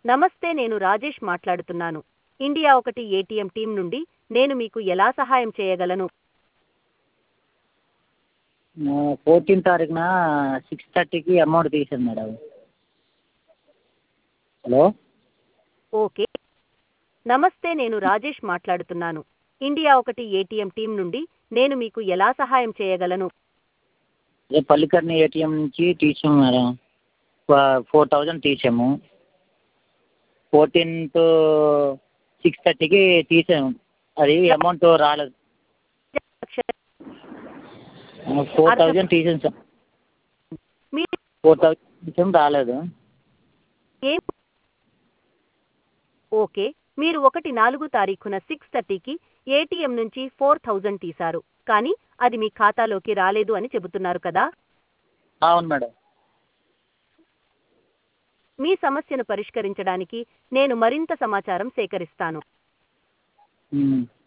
నమస్తే నేను రాజేష్ మాట్లాడుతున్నాను ఇండియా ఒకటి ఏటీఎం టీం నుండి నేను మీకు ఎలా సహాయం చేయగలను ఫోర్టీన్ తారీఖున సిక్స్ థర్టీకి అమౌంట్ తీసాను మేడం హలో ఓకే నమస్తే నేను రాజేష్ మాట్లాడుతున్నాను ఇండియా ఒకటి ఏటీఎం టీం నుండి నేను మీకు ఎలా సహాయం చేయగలను అదే పల్లికర్ని ఏటీఎం నుంచి తీసాము మేడం ఫోర్ థౌజండ్ తీసాము ఫోర్టీన్త్ సిక్స్ థర్టీకి తీసాము అది అమౌంట్ రాలేదు ఫోర్ థౌజండ్ తీసాను సార్ మీరు ఫోర్ థౌజండ్ తీసాము రాలేదు ఏం ఓకే మీరు ఒకటి నాలుగు తారీఖున సిక్స్ థర్టీకి ఏటీఎం నుంచి ఫోర్ థౌజండ్ తీశారు కానీ అది మీ ఖాతాలోకి రాలేదు అని చెబుతున్నారు కదా అవును మేడం మీ సమస్యను పరిష్కరించడానికి నేను మరింత సమాచారం సేకరిస్తాను మ్మ్.